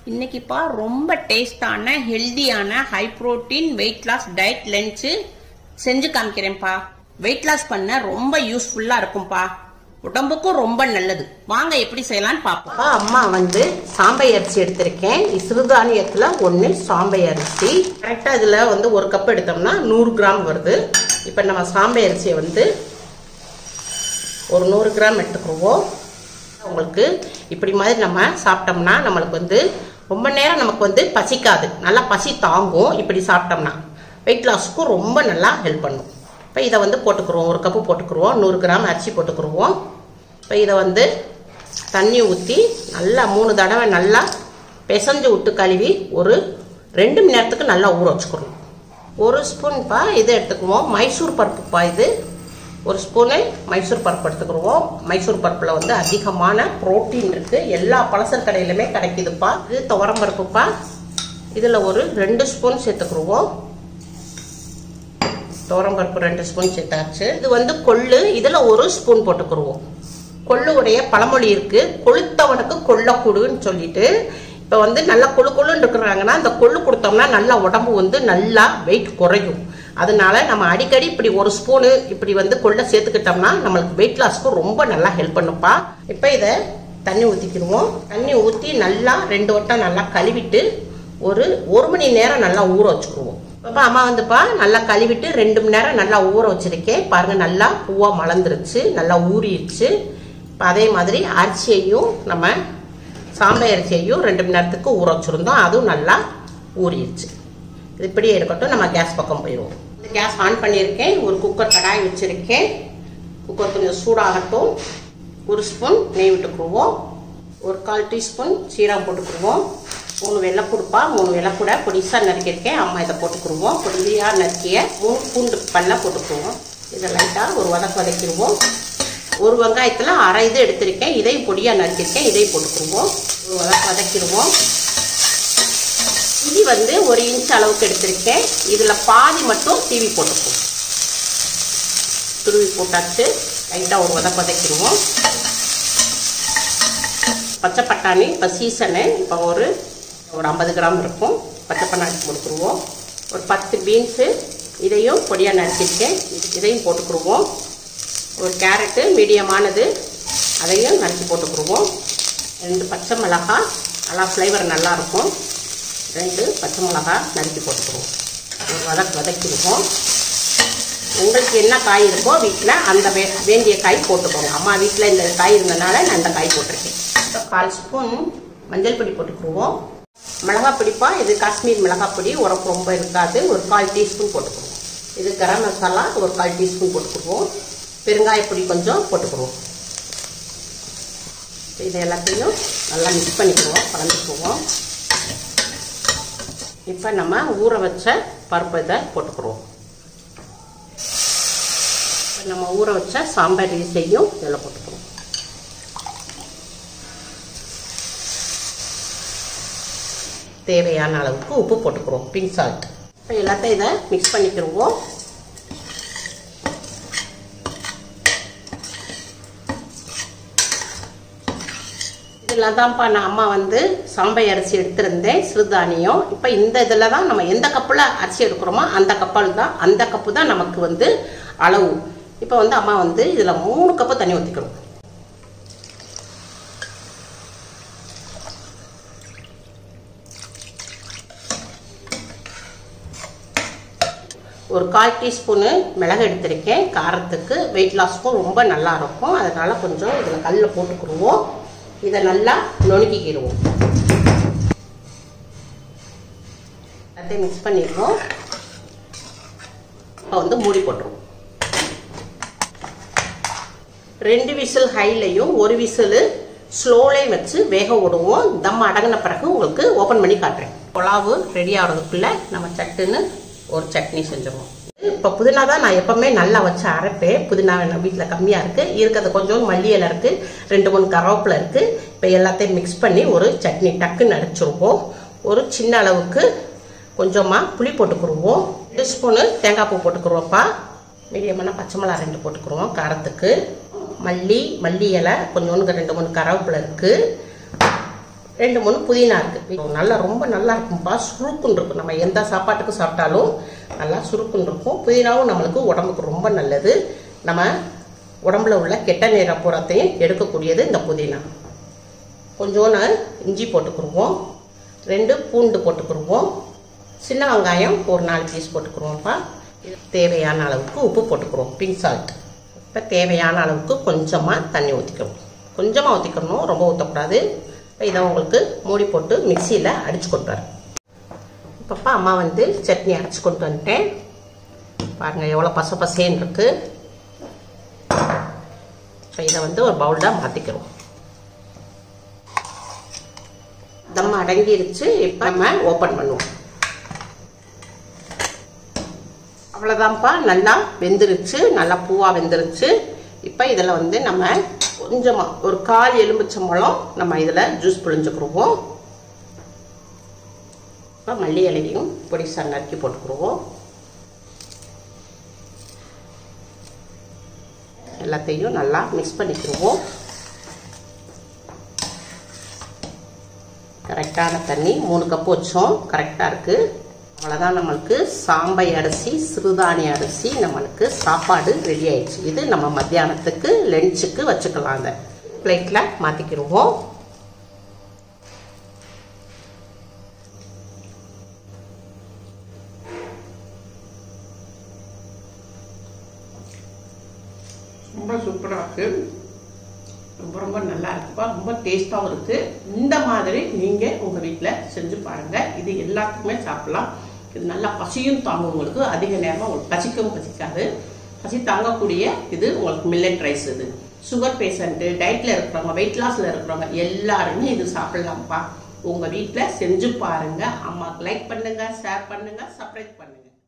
இன்னைக்குப்பா ரொம்ப டேஸ்டான ஹெல்தியான high protein weight loss diet lunch செஞ்சு காமிக்கிறேன்ப்பா வெயிட் லாஸ் பண்ண ரொம்ப யூஸ்ஃபுல்லா இருக்கும்பா உடம்புக்கும் ரொம்ப நல்லது வாங்க எப்படி செய்யலாம்னு பார்ப்போம் அப்பா அம்மா வந்து சாம்பை அரிசி எடுத்திருக்கேன் சிறுதானியத்தில் ஒன்று சாம்பை அரிசி கரெக்டாக இதில் வந்து ஒரு கப் எடுத்தோம்னா நூறு கிராம் வருது இப்போ நம்ம சாம்பை அரிசியை வந்து ஒரு நூறு கிராம் எடுத்துக்கிடுவோம் உங்களுக்கு இப்படி மாதிரி நம்ம சாப்பிட்டோம்னா நம்மளுக்கு வந்து ரொம்ப நேரம் நமக்கு வந்து பசிக்காது நல்லா பசி தாங்கும் இப்படி சாப்பிட்டோம்னா வெயிட் லாஸ்க்கும் ரொம்ப நல்லா ஹெல்ப் பண்ணும் இப்போ இதை வந்து போட்டுக்குருவோம் ஒரு கப்பு போட்டுக்குருவோம் நூறு கிராம் அரிசி போட்டுக்குருவோம் இப்போ இதை வந்து தண்ணி ஊற்றி நல்லா மூணு தடவை நல்லா பிசைஞ்சு விட்டு கழுவி ஒரு ரெண்டு மணி நேரத்துக்கு நல்லா ஊற வச்சுக்கணும் ஒரு ஸ்பூன்ப்பா இது எடுத்துக்குவோம் மைசூர் பருப்புப்பா இது ஒரு ஸ்பூனு மைசூர் பருப்பு எடுத்துக்கிடுவோம் மைசூர் பருப்பில் வந்து அதிகமான புரோட்டீன் இருக்குது எல்லா பலசர் கடையிலுமே கிடைக்குதுப்பா இது துவரம் பருப்புப்பா இதில் ஒரு ரெண்டு ஸ்பூன் சேர்த்துக்கிடுவோம் துவரம் பருப்பு ரெண்டு ஸ்பூன் சேர்த்தாச்சு இது வந்து கொள்ளு இதில் ஒரு ஸ்பூன் போட்டுக்கிடுவோம் கொள்ளுடைய பழமொழி இருக்கு கொளுத்தவனுக்கு கொள்ளக்கூடுன்னு சொல்லிட்டு இப்போ வந்து நல்லா கொழு கொழுன்னு இருக்கிறாங்கன்னா அந்த கொள்ளு கொடுத்தோம்னா நல்லா உடம்பு வந்து நல்லா வெயிட் குறையும் அதனால நம்ம அடிக்கடி இப்படி ஒரு ஸ்பூனு இப்படி வந்து கொள்ளை சேர்த்துக்கிட்டோம்னா நம்மளுக்கு வெயிட் லாஸ்க்கு ரொம்ப நல்லா ஹெல்ப் பண்ணுப்பா இப்போ இதை தண்ணி ஊற்றிக்கிடுவோம் தண்ணி ஊற்றி நல்லா ரெண்டு வட்டம் நல்லா கழுவிட்டு ஒரு ஒரு மணி நேரம் நல்லா ஊற வச்சுக்குருவோம் இப்போ அம்மா வந்துப்பா நல்லா கழுவிட்டு ரெண்டு மணி நேரம் நல்லா ஊற வச்சிருக்கேன் பாருங்க நல்லா பூவா மலர்ந்துருச்சு நல்லா ஊறிடுச்சு இப்போ அதே மாதிரி அரிசியையும் நம்ம சாம்பை அரிசியையும் ரெண்டு மணி நேரத்துக்கு ஊற வச்சுருந்தோம் அதுவும் நல்லா ஊறிடுச்சு இது இப்படியே இருக்கட்டும் நம்ம கேஸ் பக்கம் போயிடுவோம் இந்த கேஸ் ஆன் பண்ணியிருக்கேன் ஒரு குக்கர் கடாய் வச்சுருக்கேன் குக்கர் கொஞ்சம் சூடாகட்டும் ஒரு ஸ்பூன் நெய் விட்டுக்குருவோம் ஒரு கால் டீஸ்பூன் சீரகம் போட்டுக்குருவோம் மூணு வெள்ளைப்புடுப்பா மூணு வெள்ளைப்புட பொடிசாக நறுக்கியிருக்கேன் அம்மா இதை போட்டுக்குருவோம் பொடியாக நறுக்கிய மூணு பூண்டு பல்ல போட்டுக்குருவோம் இதை லைட்டாக ஒரு வதக்கு வதக்கிடுவோம் ஒரு வெங்காயத்தில் அரை இது எடுத்திருக்கேன் இதையும் பொடியாக நறுக்கியிருக்கேன் இதையும் போட்டுக்குருவோம் ஒரு வதக்கு வதக்கிடுவோம் இது வந்து ஒரு இன்ச் அளவுக்கு எடுத்திருக்கேன் இதில் பாதி மட்டும் தீவி போட்டுக்குவோம் துருவி போட்டாச்சு லைட்டாக ஒரு வதக்கு வதக்கிடுவோம் பச்சை பட்டாணி இப்போ சீசனு இப்போ ஒரு ஒரு ஐம்பது கிராம் இருக்கும் பச்சை பட்டாணி போட்டுக்குருவோம் ஒரு பத்து பீன்ஸு இதையும் பொடியாக நறுக்கிருக்கேன் இதையும் போட்டுக்குருவோம் ஒரு கேரட்டு மீடியமானது அதையும் நறுக்கி போட்டுக்குருவோம் ரெண்டு பச்சை மிளகா நல்லா ஃப்ளேவர் நல்லாயிருக்கும் ரெண்டு பச்சை மிளகா நறுக்கி போட்டுக்குருவோம் ஒரு வதக்கு வதக்கிடுவோம் உங்களுக்கு என்ன காய் இருக்கோ வீட்டில் அந்த வே வேண்டிய காய் போட்டுக்கோங்க அம்மா வீட்டில் இந்த காய் இருந்தனால நான் இந்த காய் போட்டிருக்கேன் இப்போ கால் ஸ்பூன் மஞ்சள் பொடி போட்டுக்குருவோம் மிளகாய் பொடிப்பா இது காஷ்மீர் மிளகாய் பொடி உரப்பு ரொம்ப இருக்காது ஒரு கால் டீஸ்பூன் போட்டுக்குருவோம் இது கரம் மசாலா ஒரு கால் டீஸ்பூன் போட்டுக்குருவோம் பெருங்காய பொடி கொஞ்சம் போட்டுக்குருவோம் இது எல்லாத்தையும் நல்லா மிக்ஸ் பண்ணிக்குவோம் கலந்துக்குவோம் இப்போ நம்ம ஊற வச்ச பருப்பு இதை போட்டுக்குருவோம் நம்ம ஊற வச்ச சாம்பார் அரிசியையும் இதில் போட்டுக்குவோம் தேவையான அளவுக்கு உப்பு போட்டுக்கிறோம் பிங்க் சால்ட் இப்போ எல்லாத்தையும் இதை மிக்ஸ் பண்ணிக்கிடுவோம் இதில் தான்ப்பா நான் அம்மா வந்து சாம்பை அரிசி எடுத்திருந்தேன் சிறுதானியம் இப்போ இந்த இதில் தான் நம்ம எந்த கப்பில் அரிசி எடுக்கிறோமோ அந்த கப்பால் தான் அந்த கப்பு தான் நமக்கு வந்து அளவு இப்போ வந்து அம்மா வந்து இதில் மூணு கப்பு தண்ணி ஊற்றிக்கிறோம் ஒரு கால் டீஸ்பூனு மிளகு எடுத்திருக்கேன் காரத்துக்கு வெயிட் லாஸ்க்கும் ரொம்ப நல்லா இருக்கும் அதனால் கொஞ்சம் இதில் கல்லில் போட்டுக்கிடுவோம் இதை நல்லா நுணுக்கிக்கிடுவோம் எல்லாத்தையும் மிக்ஸ் பண்ணிடுவோம் இப்போ வந்து மூடி போட்டுருவோம் ரெண்டு விசில் ஹைலையும் ஒரு விசில் ஸ்லோலையும் வச்சு வேக விடுவோம் தம் அடங்கின பிறகு உங்களுக்கு ஓப்பன் பண்ணி காட்டுறேன் புலாவு ரெடி ஆகிறதுக்குள்ள நம்ம சட்டுன்னு ஒரு சட்னி செஞ்சிருவோம் இப்போ புதினா தான் நான் எப்பவுமே நல்லா வச்சு அரைப்பேன் புதினா வீட்டில் கம்மியாக இருக்குது இருக்கிறது கொஞ்சம் மல்லி இலை இருக்குது ரெண்டு மூணு கருவேப்பிலை இருக்குது இப்போ எல்லாத்தையும் மிக்ஸ் பண்ணி ஒரு சட்னி டக்குன்னு அரைச்சிருவோம் ஒரு சின்ன அளவுக்கு கொஞ்சமாக புளி போட்டுக்குருவோம் ரெண்டு ஸ்பூனு தேங்காய் பூ போட்டுக்குருவோம்ப்பா மீடியமான பச்சை மிளகா ரெண்டு போட்டுக்குருவோம் காரத்துக்கு மல்லி மல்லி இலை கொஞ்சோண்டு ரெண்டு மூணு கருவேப்பிலை இருக்குது ரெண்டு மூணு புதினா இருக்கு நல்லா ரொம்ப நல்லா இருக்கும்பா சுருக்குன்னு இருக்கும் நம்ம எந்த சாப்பாட்டுக்கு சாப்பிட்டாலும் நல்லா சுருக்குன்னு இருக்கும் புதினாவும் நம்மளுக்கு உடம்புக்கு ரொம்ப நல்லது நம்ம உடம்புல உள்ள கெட்ட நீர புறத்தையும் எடுக்கக்கூடியது இந்த புதினா கொஞ்சோன்னு இஞ்சி போட்டுக்குருவோம் ரெண்டு பூண்டு போட்டுக்குருவோம் சின்ன வெங்காயம் ஒரு நாலு பீஸ் போட்டுக்குருவோம்ப்பா இது தேவையான அளவுக்கு உப்பு போட்டுக்குருவோம் பிங்க் சால்ட் இப்போ தேவையான அளவுக்கு கொஞ்சமாக தண்ணி ஊற்றிக்கணும் கொஞ்சமாக ஊற்றிக்கணும் ரொம்ப ஊற்றக்கூடாது இப்போ இதை உங்களுக்கு மூடி போட்டு மிக்சியில் அடிச்சு கொண்டு வரேன் இப்பப்பா அம்மா வந்து சட்னி அரைச்சி கொண்டு வந்துட்டேன் பாருங்கள் எவ்வளோ பச பசேன்னு இருக்குது இப்போ இதை வந்து ஒரு பவுலில் மாற்றிக்கிறோம் தம் அடங்கிருச்சு இப்போ நம்ம ஓப்பன் பண்ணுவோம் அவ்வளோதான்ப்பா நல்லா வெந்துருச்சு நல்லா பூவாக வெந்துருச்சு இப்போ இதில் வந்து நம்ம கொஞ்சமாக ஒரு கால் எலுமிச்சம்பழம் நம்ம இதில் ஜூஸ் புழிஞ்சுக்கிடுவோம் இப்போ மல்லி இலையும் பொடிசாக நறுக்கி போட்டுக்கிடுவோம் எல்லாத்தையும் நல்லா மிக்ஸ் பண்ணிக்கிடுவோம் கரெக்டான தண்ணி மூணு கப்பு வச்சோம் கரெக்டாக இருக்குது அவ்வளோதான் நம்மளுக்கு சாம்பை அரிசி சிறுதானிய அரிசி நம்மளுக்கு சாப்பாடு ரெடி ஆயிடுச்சு இது நம்ம மத்தியானத்துக்கு லஞ்சுக்கு வச்சுக்கலாம் அந்த பிளேட்டில் மாற்றிக்கிடுவோம் ரொம்ப சூப்பராக இருக்கு ரொம்ப ரொம்ப நல்லா இருக்குப்பா ரொம்ப டேஸ்டாகவும் இருக்கு இந்த மாதிரி நீங்க உங்க வீட்டில் செஞ்சு பாருங்க இது எல்லாத்துக்குமே சாப்பிடலாம் இது நல்லா பசியும் தாங்கும் உங்களுக்கு அதிக நேரமாக உங்களுக்கு பசிக்கவும் பசிக்காது பசி தாங்கக்கூடிய இது உங்களுக்கு மில்லட் ரைஸ் இது சுகர் பேஷண்ட்டு டயட்ல இருக்கிறவங்க வெயிட் லாஸ்ல இருக்கிறவங்க எல்லாருமே இது சாப்பிடலாம்ப்பா உங்க வீட்டில் செஞ்சு பாருங்க அம்மாவுக்கு லைக் பண்ணுங்க ஷேர் பண்ணுங்க சப்ஸ்கிரைப் பண்ணுங்க